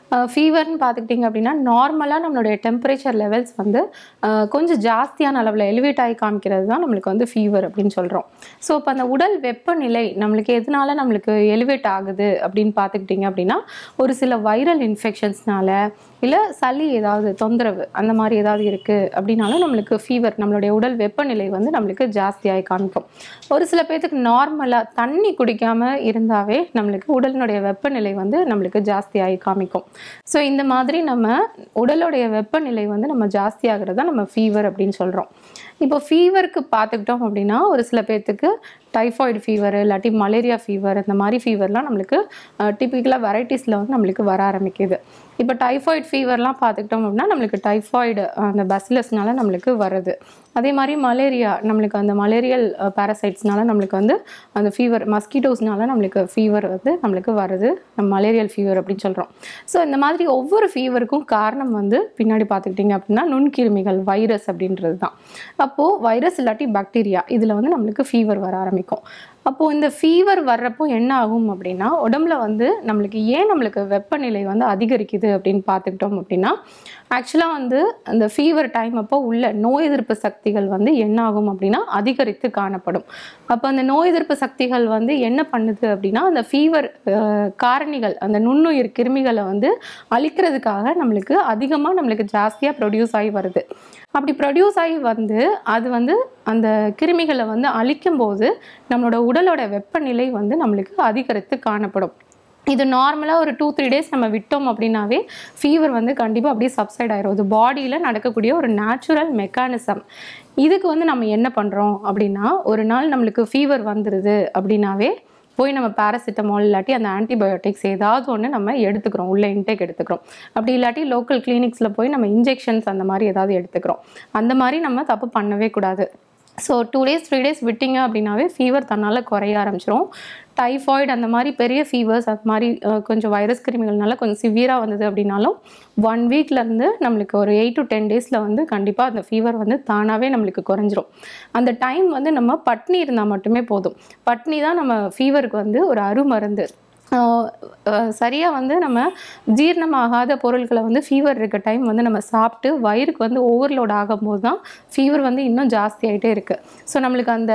ஃபீவர்னு பார்த்துக்கிட்டிங்க அப்படின்னா நார்மலாக நம்மளுடைய டெம்பரேச்சர் லெவல்ஸ் வந்து அஹ், கொஞ்சம் ஜாஸ்தியான அளவில் எலிவேட் ஆகி காமிக்கிறது தான் நம்மளுக்கு வந்து ஃபீவர் அப்படின்னு சொல்கிறோம் ஸோ இப்போ அந்த உடல் வெப்பநிலை நம்மளுக்கு எதனால நம்மளுக்கு எலிவேட் ஆகுது அப்படின்னு பார்த்துக்கிட்டிங்க அப்படின்னா ஒரு சில வைரல் இன்ஃபெக்ஷன்ஸ்னால இல்லை சளி ஏதாவது தொந்தரவு அந்த மாதிரி ஏதாவது இருக்குது அப்படின்னாலும் நம்மளுக்கு ஃபீவர் நம்மளுடைய உடல் வெப்பநிலை வந்து நம்மளுக்கு ஜாஸ்தியாகி காமிக்கும் ஒரு சில பேர்த்துக்கு நார்மலாக தண்ணி குடிக்காமல் இருந்தாவே நம்மளுக்கு உடலினுடைய வெப்பநிலை வந்து நம்மளுக்கு ஜாஸ்தியாகி காமிக்கும் ஸோ இந்த மாதிரி நம்ம உடலுடைய வெப்பநிலை வந்து நம்ம ஜாஸ்தியாகிறது தான் நம்ம ஃபீவர் அப்படின்னு சொல்கிறோம் இப்போ ஃபீவருக்கு பார்த்துக்கிட்டோம் அப்படின்னா ஒரு சில பேர்த்துக்கு டைஃபாய்டு ஃபீவர் இல்லாட்டி மலேரியா ஃபீவர் இந்த மாதிரி ஃபீவர்லாம் நம்மளுக்கு டிப்பிக்கலாக வெரைட்டிஸில் வந்து நம்மளுக்கு வர ஆரம்பிக்குது இப்போ டைஃபாய்டு ஃபீவர்லாம் பார்த்துக்கிட்டோம் அப்படின்னா நம்மளுக்கு டைஃபாய்டு அந்த பஸ்லஸ்னால நம்மளுக்கு வருது அதே மாதிரி மலேரியா நம்மளுக்கு அந்த மலேரியல் பேரசைட்ஸ்னால நம்மளுக்கு வந்து அந்த ஃபீவர் மஸ்கிட்டோஸ்னால நம்மளுக்கு ஃபீவர் வந்து நம்மளுக்கு வருது நம்ம மலேரியல் ஃபீவர் அப்படின்னு சொல்கிறோம் ஸோ இந்த மாதிரி ஒவ்வொரு ஃபீவருக்கும் காரணம் வந்து பின்னாடி பார்த்துக்கிட்டிங்க அப்படின்னா நுண்கிருமிகள் வைரஸ் அப்படின்றது தான் அப்போது வைரஸ் இல்லாட்டி பாக்டீரியா இதில் வந்து நம்மளுக்கு ஃபீவர் வர ஆரம்பிக்கும் அப்போது இந்த ஃபீவர் வர்றப்போ என்ன ஆகும் அப்படின்னா உடம்புல வந்து நம்மளுக்கு ஏன் நம்மளுக்கு வெப்பநிலை வந்து அதிகரிக்குது அப்படின்னு பார்த்துக்கிட்டோம் அப்படின்னா ஆக்சுவலாக வந்து அந்த ஃபீவர் டைம் அப்போ உள்ள நோய் எதிர்ப்பு சக்திகள் வந்து என்ன ஆகும் அப்படின்னா அதிகரித்து காணப்படும் அப்போ அந்த நோய் எதிர்ப்பு சக்திகள் வந்து என்ன பண்ணுது அப்படின்னா அந்த ஃபீவர் காரணிகள் அந்த நுண்ணுயிர் கிருமிகளை வந்து அழிக்கிறதுக்காக நம்மளுக்கு அதிகமாக நம்மளுக்கு ஜாஸ்தியாக ப்ரொடியூஸ் ஆகி வருது அப்படி ப்ரொடியூஸ் ஆகி வந்து அது வந்து அந்த கிருமிகளை வந்து அழிக்கும் போது நம்மளோட உடலோட வெப்பநிலை வந்து நம்மளுக்கு அதிகரித்து காணப்படும் இது நார்மலாக ஒரு டூ த்ரீ டேஸ் நம்ம விட்டோம் அப்படின்னாவே ஃபீவர் வந்து கண்டிப்பாக அப்படியே சப்சைட் ஆயிரும் இது பாடியில் நடக்கக்கூடிய ஒரு நேச்சுரல் மெக்கானிசம் இதுக்கு வந்து நம்ம என்ன பண்ணுறோம் அப்படின்னா ஒரு நாள் நம்மளுக்கு ஃபீவர் வந்துடுது அப்படின்னாவே போய் நம்ம பேராசிட்டமால் இல்லாட்டி அந்த ஆன்டிபயோட்டிக்ஸ் ஏதாவது ஒன்று நம்ம எடுத்துக்கிறோம் உள்ள இன்டேக் எடுத்துக்கிறோம் அப்படி இல்லாட்டி லோக்கல் கிளினிக்ஸில் போய் நம்ம இன்ஜெக்ஷன்ஸ் அந்த மாதிரி ஏதாவது எடுத்துக்கிறோம் அந்த மாதிரி நம்ம தப்பு பண்ணவே கூடாது so two days three days விட்டீங்க அப்படின்னாவே ஃபீவர் தன்னால் குறைய ஆரம்பிச்சிரும் டைஃபாய்டு அந்த மாதிரி பெரிய ஃபீவர்ஸ் அந்த மாதிரி அஹ், கொஞ்சம் வைரஸ் கிருமிகள்னால கொஞ்சம் சிவியராக வந்தது அப்படின்னாலும் ஒன் வீக்லேருந்து நம்மளுக்கு ஒரு எயிட் டு டென் டேஸில் வந்து கண்டிப்பாக அந்த ஃபீவர் வந்து தானாகவே நம்மளுக்கு குறைஞ்சிரும் அந்த டைம் வந்து நம்ம பட்னி இருந்தால் மட்டுமே போதும் பட்னி தான் நம்ம ஃபீவருக்கு வந்து ஒரு அருமருந்து சரியாக வந்து நம்ம ஜீரணமாகாத பொருட்களை வந்து ஃபீவர் இருக்க டைம் வந்து நம்ம சாப்பிட்டு வயிறுக்கு வந்து ஓவர்லோட் ஆகும்போது தான் ஃபீவர் வந்து இன்னும் ஜாஸ்தி ஆகிட்டே இருக்குது ஸோ நம்மளுக்கு அந்த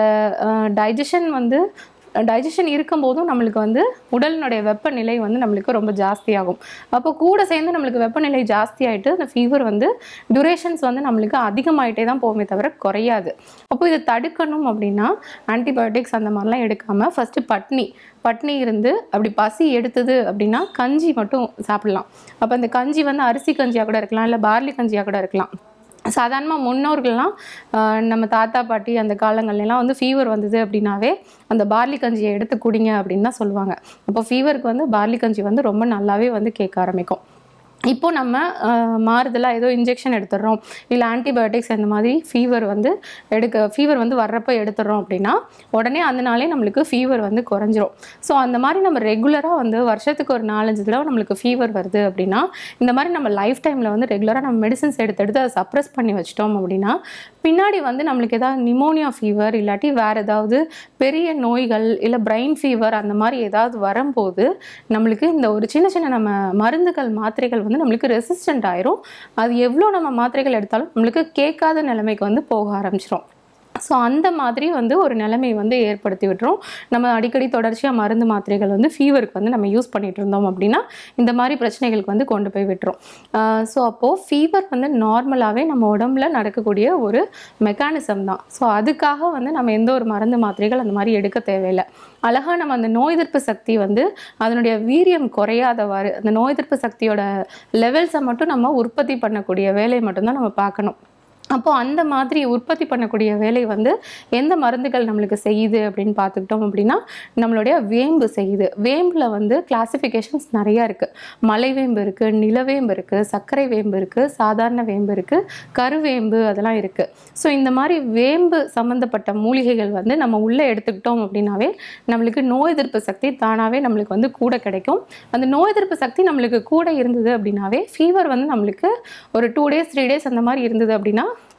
டைஜஷன் வந்து டைஜஷன் இருக்கும்போதும் நம்மளுக்கு வந்து உடலினுடைய வெப்பநிலை வந்து நம்மளுக்கு ரொம்ப ஜாஸ்தியாகும் அப்போ கூட சேர்ந்து நம்மளுக்கு வெப்பநிலை ஜாஸ்தி ஆகிட்டு அந்த ஃபீவர் வந்து டியூரேஷன்ஸ் வந்து நம்மளுக்கு அதிகமாயிட்டே தான் போகுமே தவிர குறையாது அப்போ இதை தடுக்கணும் அப்படின்னா ஆன்டிபயோட்டிக்ஸ் அந்த மாதிரிலாம் எடுக்காமல் ஃபஸ்ட்டு பட்னி பட்னி இருந்து அப்படி பசி எடுத்தது அப்படின்னா கஞ்சி மட்டும் சாப்பிடலாம் அப்போ அந்த கஞ்சி வந்து அரிசி கஞ்சியாக கூட இருக்கலாம் இல்லை பார்லி கஞ்சியாக கூட இருக்கலாம் சாதாரணமாக முன்னோர்கள்லாம் ஆஹ், நம்ம தாத்தா பாட்டி அந்த காலங்கள்லாம் வந்து ஃபீவர் வந்தது அப்படின்னாவே அந்த பார்லி கஞ்சியை எடுத்து குடிங்க அப்படின்னு தான் சொல்லுவாங்க அப்போ ஃபீவருக்கு வந்து பார்லி கஞ்சி வந்து ரொம்ப நல்லாவே வந்து கேட்க ஆரம்பிக்கும் இப்போ நம்ம ஆஹ், மாறுதலாக ஏதோ இன்ஜெக்ஷன் எடுத்துடுறோம் இல்லை ஆன்டிபயோட்டிக்ஸ் அந்த மாதிரி ஃபீவர் வந்து எடுக்க ஃபீவர் வந்து வர்றப்போ எடுத்துடுறோம் அப்படின்னா உடனே அந்த நாளே நம்மளுக்கு ஃபீவர் வந்து குறைஞ்சிரும் ஸோ அந்த மாதிரி நம்ம ரெகுலராக வந்து வருஷத்துக்கு ஒரு நாலஞ்சு தடவை நம்மளுக்கு ஃபீவர் வருது அப்படின்னா இந்த மாதிரி நம்ம லைஃப் டைமில் வந்து ரெகுலராக நம்ம மெடிசன்ஸ் எடுத்து எடுத்து அதை சப்ரஸ் பண்ணி வச்சிட்டோம் அப்படின்னா பின்னாடி வந்து நம்மளுக்கு ஏதாவது நிமோனியா ஃபீவர் இல்லாட்டி வேறு ஏதாவது பெரிய நோய்கள் இல்லை பிரெயின் ஃபீவர் அந்த மாதிரி ஏதாவது வரும்போது நம்மளுக்கு இந்த ஒரு சின்ன சின்ன நம்ம மருந்துகள் மாத்திரைகள் வந்து நம்மளுக்கு ரெசிஸ்டண்ட் ஆயிரும் அது எவ்வளோ நம்ம மாத்திரைகள் எடுத்தாலும் நம்மளுக்கு கேட்காத நிலைமைக்கு வந்து போக ஆரம்பிச்சிரும் ஸோ அந்த மாதிரி வந்து ஒரு நிலைமை வந்து ஏற்படுத்தி விட்டுரும் நம்ம அடிக்கடி தொடர்ச்சியாக மருந்து மாத்திரைகள் வந்து ஃபீவருக்கு வந்து நம்ம யூஸ் பண்ணிட்டு இருந்தோம் அப்படின்னா இந்த மாதிரி பிரச்சனைகளுக்கு வந்து கொண்டு போய் விட்டுரும் ஸோ அப்போது ஃபீவர் வந்து நார்மலாகவே நம்ம உடம்புல நடக்கக்கூடிய ஒரு மெக்கானிசம் தான் ஸோ அதுக்காக வந்து நம்ம எந்த ஒரு மருந்து மாத்திரைகள் அந்த மாதிரி எடுக்க தேவையில்லை அழகாக நம்ம அந்த நோய் எதிர்ப்பு சக்தி வந்து அதனுடைய வீரியம் குறையாதவாறு அந்த நோய் எதிர்ப்பு சக்தியோட லெவல்ஸை மட்டும் நம்ம உற்பத்தி பண்ணக்கூடிய வேலையை மட்டும்தான் நம்ம பார்க்கணும் அப்போ அந்த மாதிரி உற்பத்தி பண்ணக்கூடிய வேலை வந்து எந்த மருந்துகள் நம்மளுக்கு செய்யுது அப்படின்னு பார்த்துக்கிட்டோம் அப்படின்னா நம்மளுடைய வேம்பு செய்யுது வேம்பில் வந்து கிளாசிஃபிகேஷன்ஸ் நிறையா இருக்குது மலைவேம்பு இருக்குது நிலவேம்பு இருக்குது சர்க்கரை வேம்பு இருக்குது சாதாரண வேம்பு இருக்குது கருவேம்பு அதெல்லாம் இருக்குது ஸோ இந்த மாதிரி வேம்பு சம்மந்தப்பட்ட மூலிகைகள் வந்து நம்ம உள்ளே எடுத்துக்கிட்டோம் அப்படின்னாவே நம்மளுக்கு நோய் எதிர்ப்பு சக்தி தானாகவே நம்மளுக்கு வந்து கூட கிடைக்கும் அந்த நோய் எதிர்ப்பு சக்தி நம்மளுக்கு கூட இருந்தது அப்படின்னாவே ஃபீவர் வந்து நம்மளுக்கு ஒரு டூ டேஸ் த்ரீ டேஸ் அந்த மாதிரி இருந்தது அப்படின்னா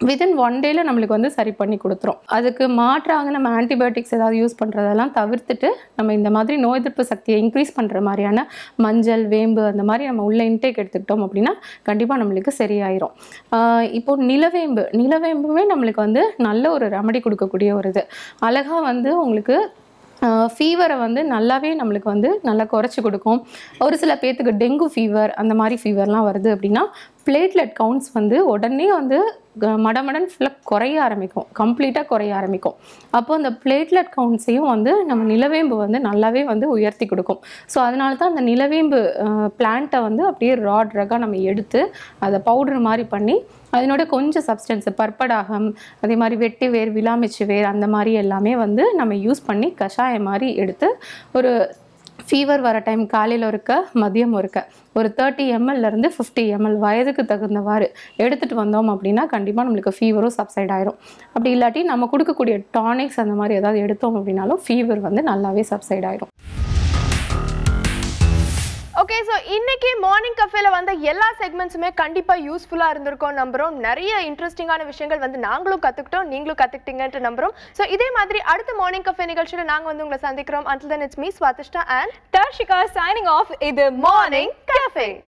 வித்தின் ஒன் டேல நம்மளுக்கு வந்து சரி பண்ணி கொடுத்துரும் அதுக்கு மாற்றாக நம்ம ஆன்டிபயோட்டிக்ஸ் ஏதாவது யூஸ் பண்ணுறதெல்லாம் தவிர்த்துட்டு நம்ம இந்த மாதிரி நோய் எதிர்ப்பு சக்தியை இன்க்ரீஸ் பண்ணுற மாதிரியான மஞ்சள் வேம்பு அந்த மாதிரி நம்ம உள்ள இன்டேக் எடுத்துக்கிட்டோம் அப்படின்னா கண்டிப்பாக நம்மளுக்கு சரியாயிரும் ஆஹ் இப்போ நிலவேம்பு நிலவேம்புமே நம்மளுக்கு வந்து நல்ல ஒரு ரெமடி கொடுக்கக்கூடிய ஒரு இது அழகாக வந்து உங்களுக்கு ஃபீவரை வந்து நல்லாவே நம்மளுக்கு வந்து நல்லா குறைச்சி கொடுக்கும் ஒரு சில பேர்த்துக்கு டெங்கு ஃபீவர் அந்த மாதிரி ஃபீவர்லாம் வருது அப்படின்னா பிளேட்லெட் கவுண்ட்ஸ் வந்து உடனே வந்து க- மடமடன் ஃபுல்லாக குறைய ஆரம்பிக்கும் கம்ப்ளீட்டாக குறைய ஆரம்பிக்கும் அப்போ அந்த பிளேட்லெட் கவுண்ட்ஸையும் வந்து நம்ம நிலவேம்பு வந்து நல்லாவே வந்து உயர்த்தி கொடுக்கும் ஸோ அதனால தான் அந்த நிலவேம்பு பிளான்ட்டை வந்து அப்படியே ராட் ரகாக நம்ம எடுத்து அதை பவுடர் மாதிரி பண்ணி அதனோட கொஞ்சம் சப்ஸ்டன்ஸ் பற்படாகம் அதே மாதிரி வெட்டி வேர் விலாமிச்சு வேர் அந்த மாதிரி எல்லாமே வந்து நம்ம யூஸ் பண்ணி கஷாயம் மாதிரி எடுத்து ஒரு ஃபீவர் வர டைம் காலையில் இருக்க மதியம் இருக்க ஒரு தேர்ட்டி இருந்து ஃபிஃப்டி எம்எல் வயதுக்கு தகுந்தவாறு எடுத்துகிட்டு வந்தோம் அப்படின்னா கண்டிப்பாக நம்மளுக்கு ஃபீவரும் சப்சைட் ஆயிரும் அப்படி இல்லாட்டி நம்ம கொடுக்கக்கூடிய டானிக்ஸ் அந்த மாதிரி ஏதாவது எடுத்தோம் அப்படின்னாலும் ஃபீவர் வந்து நல்லாவே சப்சைட் ஆயிரும் ஓகே ஸோ இன்னைக்கு மார்னிங் கஃபேல வந்த எல்லா செக்மெண்ட்ஸுமே கண்டிப்பா யூஸ்ஃபுல்லா இருந்திருக்கும் நம்புறோம் நிறைய இன்ட்ரெஸ்டிங்கான விஷயங்கள் வந்து நாங்களும் கத்துக்கிட்டோம் நீங்களும் கத்துக்கிட்டீங்கன்ட்டு நம்புறோம் ஸோ இதே மாதிரி அடுத்த மார்னிங் கஃபே நிகழ்ச்சியில நாங்க வந்து உங்களை சந்திக்கிறோம் until then it's me Swadishta and Darshika signing off இது மார்னிங் கஃபே